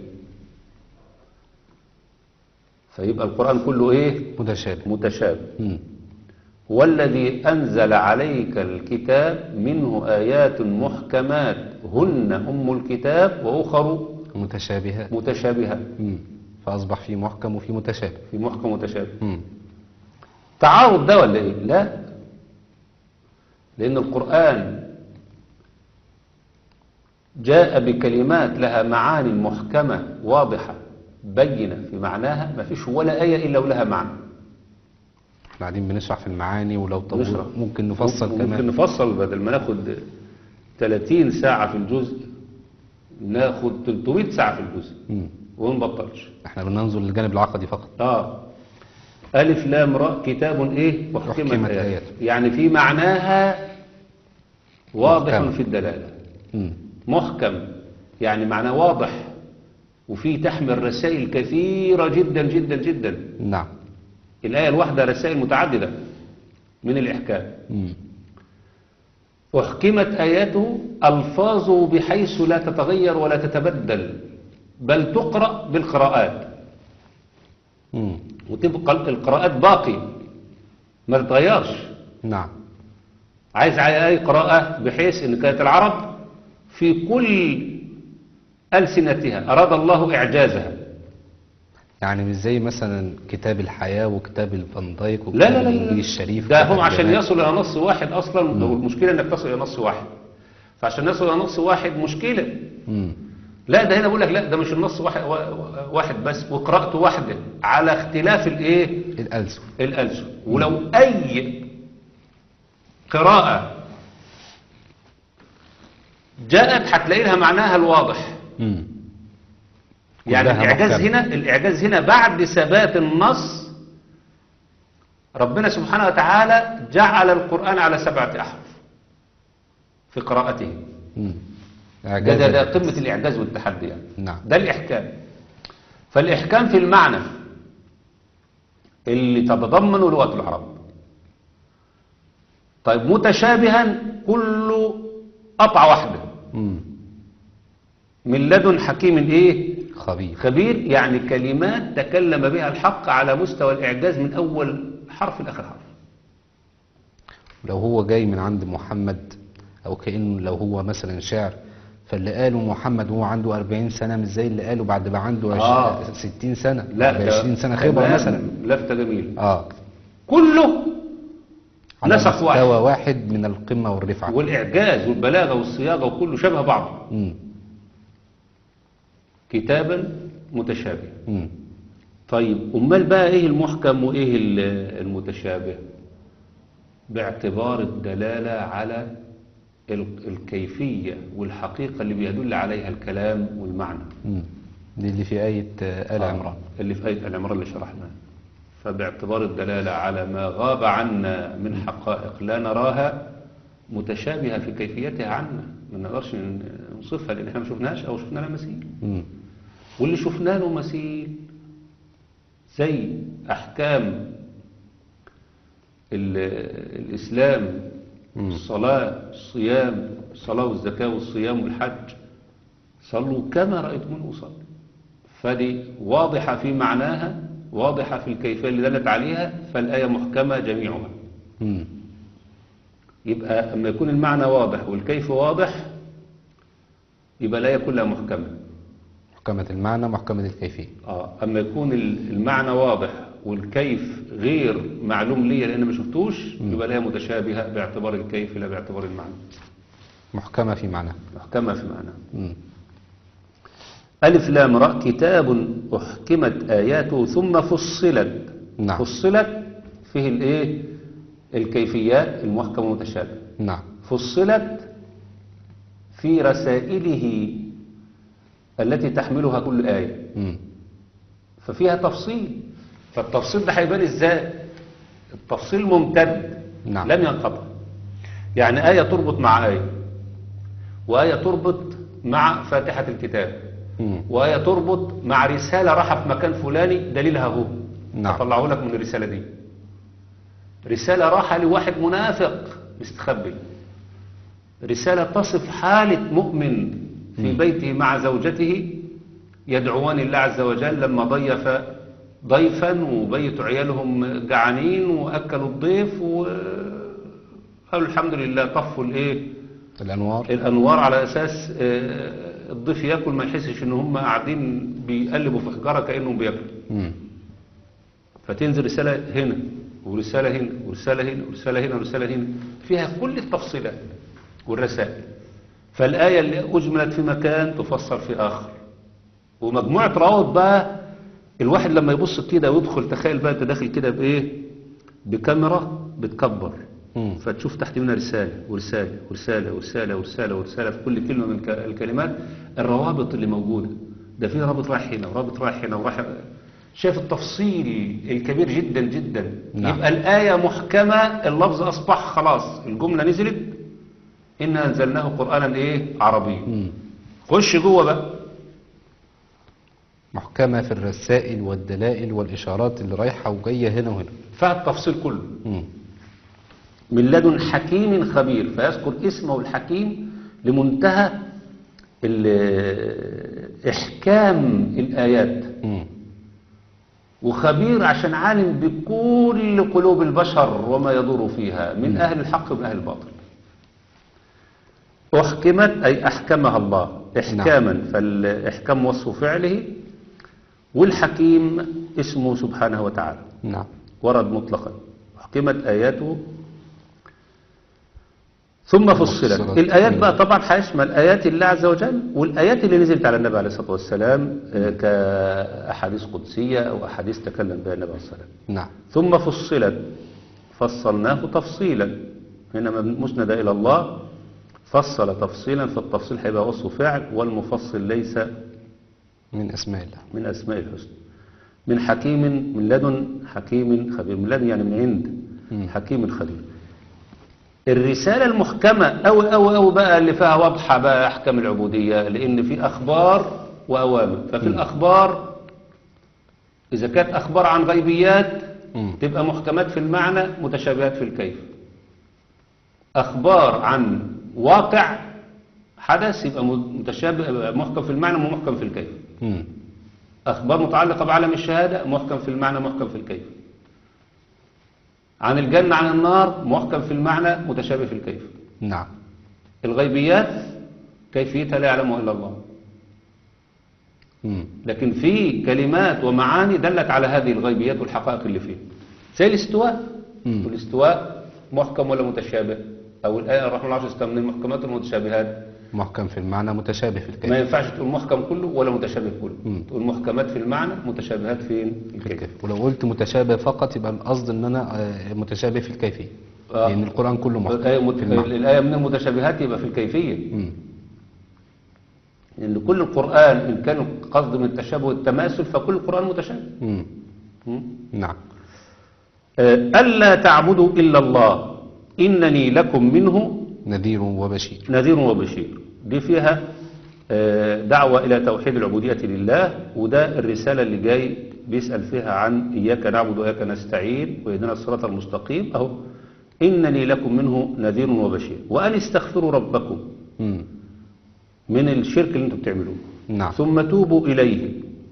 فيبقى القرآن كله إيه متشابه متشابه مم. والذي أنزل عليك الكتاب منه آيات محكمات هن أم الكتاب وأخر متشابهات متشابهات مم. فأصبح في محكم وفي متشابه في محكم متشابه مم. تعارض ده ولا إيه لا لأن القرآن جاء بكلمات لها معاني محكمة واضحة بينة في معناها ما فيش ولا آية إلا ولها معنى احنا قاعدين بنشرح في المعاني ولو طول نشرح. ممكن نفصل ممكن كمان نفصل بدل ما ناخد 30 ساعة في الجزء ناخد 300 ساعة في الجزء مم. وما نبطلش احنا بننظر للجانب العقدي فقط اه ألف لام راء كتاب إيه أحكمت أحكمت آياته. آياته يعني في معناها واضح محكم. في الدلالة مم. محكم يعني معناه واضح وفي تحمل رسائل كثيرة جدا جدا جدا نعم الآية الواحدة رسائل متعددة من الإحكام مم. أحكمت آياته ألفاظه بحيث لا تتغير ولا تتبدل بل تقرأ بالقراءات مم. وتبقى القراءات باقي ما تتغيرش نعم عايز أي قراءة بحيث أن كانت العرب في كل ألسنتها أراد الله إعجازها يعني مش زي مثلا كتاب الحياة وكتاب الفان دايك وكتاب لا لا لا, الإنجيل لا. الشريف ده وكتاب هم عشان الجمال. يصل إلى نص واحد أصلا لو المشكلة أنك تصل إلى نص واحد فعشان يصل إلى نص واحد مشكلة مم. لا ده هنا بقول لك لا ده مش النص واحد, واحد بس وقراءته واحدة على اختلاف الايه الألسن الألسن ولو أي قراءة جاءت هتلاقي لها معناها الواضح مم. يعني كلها الإعجاز محكمة. هنا الإعجاز هنا بعد ثبات النص ربنا سبحانه وتعالى جعل القرآن على سبعة أحرف في قراءته مم. ده, إعجاز ده, ده الإعجاز. قمة الإعجاز والتحدي يعني نعم ده الإحكام فالإحكام في المعنى اللي تتضمنه لغة العرب طيب متشابها كله قطعة واحدة مم. من لدن حكيم ايه خبير خبير يعني كلمات تكلم بها الحق على مستوى الإعجاز من أول حرف لآخر حرف لو هو جاي من عند محمد أو كأنه لو هو مثلا شعر فاللي قاله محمد وهو عنده 40 سنة مش زي اللي قاله بعد ما عنده آه. عش- 60 سنة لا بعد ده 20 سنة خبرة تمام، مثلا لفتة جميلة اه كله على نسق مستوى واحد واحد من القمة والرفعة والإعجاز والبلاغة والصياغة وكله شبه بعض مم. كتابا متشابه مم. طيب أمال بقى إيه المحكم وإيه ال- المتشابه باعتبار الدلالة على ال- الكيفية والحقيقة اللي بيدل عليها الكلام والمعنى مم. دي اللي في آية آه، آل عمران اللي في آية العمران اللي شرحناها فباعتبار الدلالة على ما غاب عنا من حقائق لا نراها متشابهة في كيفيتها عنا ما نقدرش نوصفها لأن احنا ما شفناهاش أو شفنا لها مثيل مم. واللي شفنا له مثيل زي أحكام ال- الإسلام الصلاة الصيام الصلاة والزكاة والصيام والحج صلوا كما رأيتموني أصلي فدي واضحة في معناها واضحة في الكيفية اللي دلت عليها فالآية محكمة جميعها مم. يبقى أما يكون المعنى واضح والكيف واضح يبقى الآية كلها محكمة محكمة المعنى محكمة الكيفية آه. أما يكون ال- المعنى واضح والكيف غير معلوم لي لأن ما شفتوش يبقى الآية متشابهة باعتبار الكيف لا باعتبار المعنى محكمة في معنى محكمة في معنى مم. ألف لام راء كتاب أحكمت آياته ثم فصلت نعم. فصلت فيه الإيه الكيفيات المحكمة والمتشابهة نعم فصلت في رسائله التي تحملها كل آية مم. ففيها تفصيل فالتفصيل ده هيبان ازاي التفصيل ممتد نعم. لم ينقطع يعني آية تربط مع آية وآية تربط مع فاتحة الكتاب مم. وآية تربط مع رسالة راحة في مكان فلاني دليلها هو نعم. أطلعه لك من الرسالة دي رسالة راحة لواحد منافق مستخبي رسالة تصف حالة مؤمن في بيته مع زوجته يدعوان الله عز وجل لما ضيف ضيفا وبيتوا عيالهم جعانين وأكلوا الضيف وقالوا الحمد لله طفوا الايه الأنوار الانوار على اساس آه، الضيف ياكل ما يحسش ان هم قاعدين بيقلبوا في حجاره كانهم بياكلوا مم. فتنزل رساله هنا ورساله هنا ورساله هنا ورساله هنا ورساله هنا فيها كل التفصيلات والرسائل فالايه اللي اجملت في مكان تفسر في اخر ومجموعه روابط بقى الواحد لما يبص كده ويدخل تخيل بقى انت داخل كده بايه بكاميرا بتكبر مم. فتشوف تحت منها رسالة ورسالة ورسالة ورسالة ورسالة ورسالة في كل كلمة من الك- الكلمات الروابط اللي موجودة ده في رابط رايح هنا ورابط رايح هنا ورايح شايف التفصيل الكبير جدا جدا نعم. يبقى الآية محكمة اللفظ أصبح خلاص الجملة نزلت إنا أنزلناه قرآنا إيه عربي مم. خش جوه بقى محكمة في الرسائل والدلائل والإشارات اللي رايحة وجاية هنا وهنا فيها التفصيل كله مم. من لدن حكيم خبير فيذكر اسمه الحكيم لمنتهى ال- إحكام الآيات مم. وخبير عشان عالم بكل قلوب البشر وما يدور فيها من أهل الحق ومن أهل الباطل أحكمت أي أحكمها الله إحكاما فالإحكام وصف فعله والحكيم اسمه سبحانه وتعالى نعم ورد مطلقا حكمت آياته ثم فصلت فصلت. الآيات بقى طبعا هيشمل آيات الله عز وجل والآيات اللي نزلت على النبي عليه الصلاة والسلام آه، كأحاديث قدسية أو أحاديث تكلم بها النبي عليه الصلاة والسلام نعم ثم فصلت فصلناه تفصيلا هنا مسند إلى الله فصل تفصيلا فالتفصيل هيبقى وصف فعل والمفصل ليس من أسماء الله من أسماء الحسنى من حكيم من لدن حكيم خبير من لدن يعني من عند مم. حكيم خبير الرسالة المحكمة أو أو أو بقى اللي فيها واضحة بقى أحكام العبودية لأن في أخبار وأوامر ففي الأخبار إذا كانت أخبار عن غيبيات مم. تبقى محكمات في المعنى متشابهات في الكيف أخبار عن واقع حدث يبقى متشابه محكم في المعنى ومحكم في الكيف مم. أخبار متعلقة بعالم الشهادة محكم في المعنى محكم في الكيف عن الجنة عن النار محكم في المعنى متشابه في الكيف نعم الغيبيات كيفيتها لا يعلمها إلا الله مم. لكن في كلمات ومعاني دلت على هذه الغيبيات والحقائق اللي فيه زي الاستواء مم. والاستواء محكم ولا متشابه أو الآية الرحمن العرش استوى من المحكمات والمتشابهات محكم في المعنى متشابه في ما الكيف ينفعش تقول محكم كله ولا متشابه كله مم. تقول محكمات في المعنى متشابهات فين في الكيف الكيف ولو قلت متشابه فقط يبقى القصد ان انا آه، متشابه في الكيفية آه. لان القرآن كله محكم الآية, مت... في المعنى الآية من المتشابهات يبقى في الكيفية مم. لأن كل القرآن إن كان قصد من التشابه والتماثل فكل القرآن متشابه مم. مم. نعم آه، ألا تعبدوا إلا الله إنني لكم منه نذير وبشير نذير وبشير دي فيها آه، دعوة إلى توحيد العبودية لله وده الرسالة اللي جاي بيسأل فيها عن إياك نعبد وإياك نستعين وإهدنا الصراط المستقيم أهو إنني لكم منه نذير وبشير وأن استغفروا ربكم مم. من الشرك اللي انتم بتعملوه نعم ثم توبوا إليه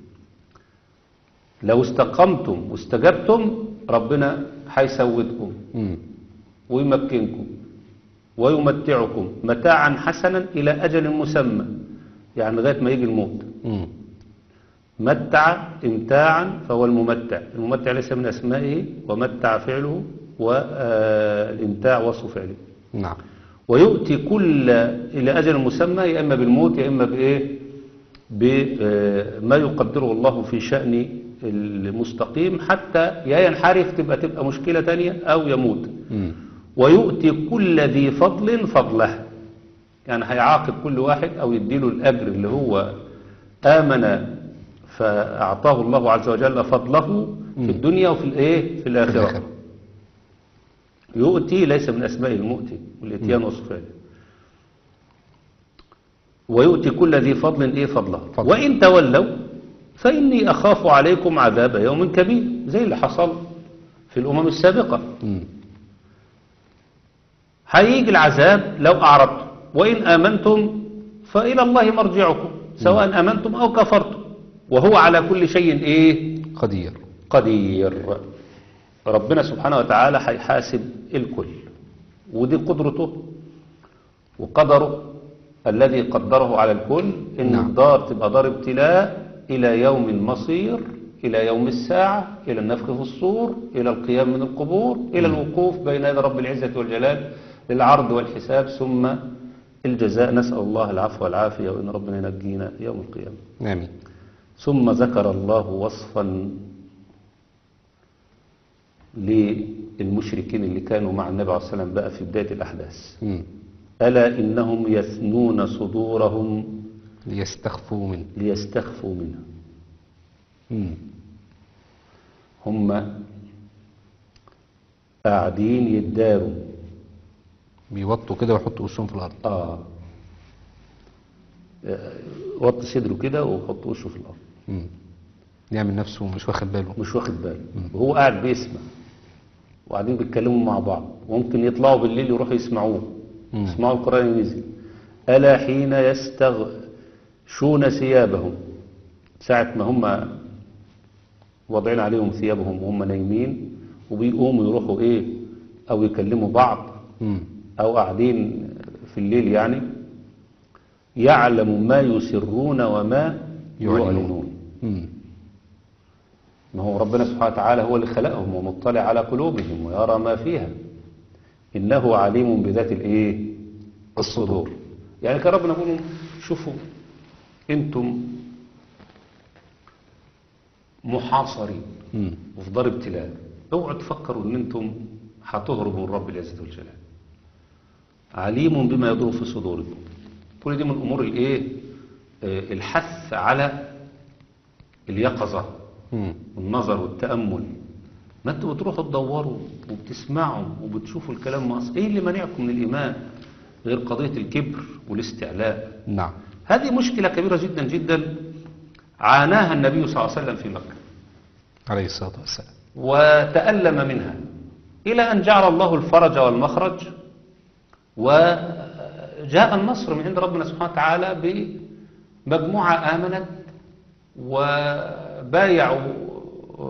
لو استقمتم واستجبتم ربنا هيسودكم مم. ويمكنكم ويمتعكم متاعا حسنا إلى أجل مسمى يعني لغاية ما يجي الموت مم. متع امتاعا فهو الممتع الممتع ليس من أسمائه ومتع فعله والامتاع وصف فعله نعم ويؤتي كل إلى أجل مسمى يا إما بالموت يا إما بإيه بما يقدره الله في شأن المستقيم حتى يا ينحرف تبقى تبقى مشكلة تانية أو يموت مم. ويؤتي كل ذي فضل فضله يعني هيعاقب كل واحد أو يديله الأجر اللي هو آمن فأعطاه الله عز وجل فضله في الدنيا وفي الإيه في الآخرة الآخرة. يؤتي ليس من أسماء المؤتي والإتيان وصفه ويؤتي كل ذي فضل إيه فضله فضل. وإن تولوا فإني أخاف عليكم عذاب يوم كبير زي اللي حصل في الأمم السابقة مم. هيجي العذاب لو أعرضتم وإن آمنتم فإلى الله مرجعكم سواء آمنتم أو كفرتم وهو على كل شيء إيه قدير قدير ربنا سبحانه وتعالى هيحاسب الكل ودي قدرته وقدره الذي قدره على الكل ان نعم. الدار تبقى دار ابتلاء الى يوم المصير الى يوم الساعة الى النفخ في الصور الى القيام من القبور الى الوقوف بين يدي رب العزة والجلال للعرض والحساب ثم الجزاء نسأل الله العفو والعافية وإن ربنا ينجينا يوم القيامة آمين ثم ذكر الله وصفا للمشركين اللي كانوا مع النبي عليه الصلاة والسلام بقى في بداية الأحداث مم. ألا إنهم يثنون صدورهم ليستخفوا منه ليستخفوا منها مم. هم قاعدين يداروا بيوطوا كده ويحطوا وشهم في الأرض آه آه، وطي صدره كده وحط وشه في الأرض مم. يعمل نفسه مش واخد باله مش واخد باله وهو قاعد بيسمع وقاعدين بيتكلموا مع بعض وممكن يطلعوا بالليل يروحوا يسمعوه مم. يسمعوا القرآن ينزل ألا حين يستغشون ثيابهم ساعة ما هم واضعين عليهم ثيابهم وهم نايمين وبيقوموا يروحوا ايه او يكلموا بعض مم. او قاعدين في الليل يعني يعلم ما يسرون وما يعلنون. يعلنون مم. ما هو ربنا سبحانه وتعالى هو اللي خلقهم ومطلع على قلوبهم ويرى ما فيها إنه عليم بذات الإيه الصدور يعني كان ربنا يقول لهم شوفوا أنتم محاصرين مم. وفي دار ابتلاء اوعوا تفكروا ان انتم هتهربوا من رب العزة والجلال عليم بما يدور في صدوركم كل دي من الامور الايه آه، الحث على اليقظة مم. والنظر والتأمل ما انتوا بتروحوا تدوروا وبتسمعوا وبتشوفوا الكلام مصر ايه اللي مانعكم من الايمان غير قضية الكبر والاستعلاء نعم هذه مشكلة كبيرة جدا جدا عاناها النبي صلى الله عليه وسلم في مكة عليه الصلاة والسلام وتألم منها إلى أن جعل الله الفرج والمخرج وجاء النصر من عند ربنا سبحانه وتعالى بمجموعة آمنت وبايعوا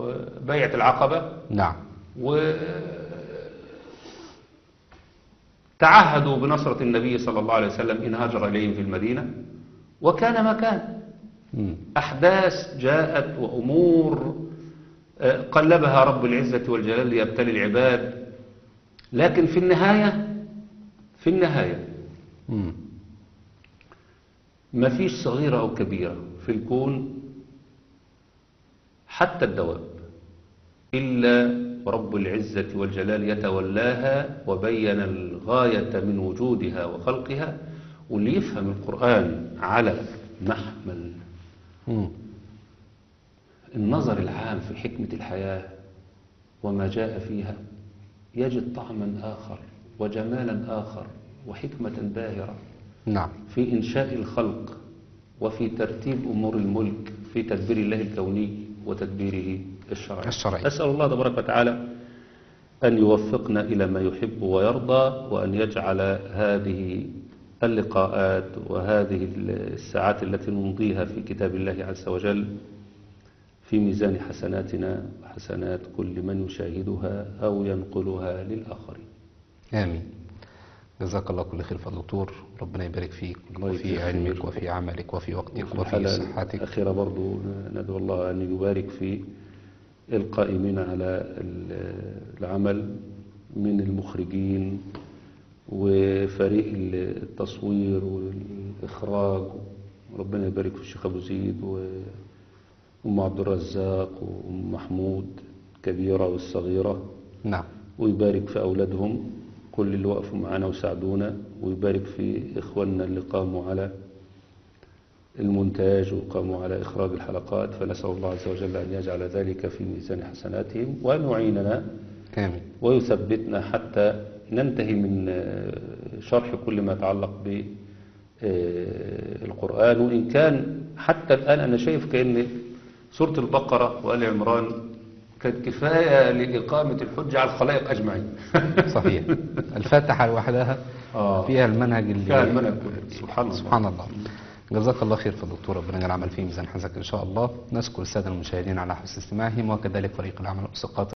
بيعة العقبة نعم تعهدوا بنصرة النبي صلى الله عليه وسلم إن هاجر إليهم في المدينة وكان ما كان مم. أحداث جاءت وأمور آه، قلبها رب العزة والجلال ليبتلي العباد لكن في النهاية في النهاية مم. ما فيش صغيرة أو كبيرة في الكون حتى الدواب إلا رب العزة والجلال يتولاها وبين الغاية من وجودها وخلقها واللي يفهم القرآن على محمل مم. النظر العام في حكمة الحياة وما جاء فيها يجد طعما آخر وجمالا آخر وحكمة باهرة نعم في إنشاء الخلق وفي ترتيب أمور الملك في تدبير الله الكوني وتدبيره الشرعي الشرعي. أسأل الله تبارك وتعالى أن يوفقنا إلى ما يحب ويرضى وأن يجعل هذه اللقاءات وهذه الساعات التي نمضيها في كتاب الله عز وجل في ميزان حسناتنا وحسنات كل من يشاهدها أو ينقلها للآخرين آمين جزاك الله كل خير فضل دكتور ربنا يبارك فيك الله وفي يجزيك علمك خير. وفي عملك وفي وقتك وفي وفي الحالة صحتك الأخيرة برضو ندعو الله أن يبارك في القائمين على ال- العمل من المخرجين وفريق التصوير والإخراج ربنا يبارك في الشيخ أبو زيد وأم عبد الرزاق وأم محمود الكبيرة والصغيرة نعم ويبارك في أولادهم كل اللي وقفوا معنا وساعدونا ويبارك في إخواننا اللي قاموا على المونتاج وقاموا على إخراج الحلقات فنسأل الله عز وجل أن يجعل ذلك في ميزان حسناتهم وأن يعيننا آمين ويثبتنا حتى ننتهي من آه، شرح كل ما يتعلق بالقرآن وإن كان حتى الآن أنا شايف كأن سورة البقرة وآل عمران كانت كفاية لإقامة الحجة على الخلائق أجمعين صحيح الفاتحة لوحدها آه. فيها المنهج اللي فيها المنهج كله سبحان الله سبحان الله جزاك الله خير فضل دكتور ربنا يجعل العمل فيه ميزان حسنك ان شاء الله نشكر الساده المشاهدين على حسن استماعهم وكذلك فريق العمل والثقات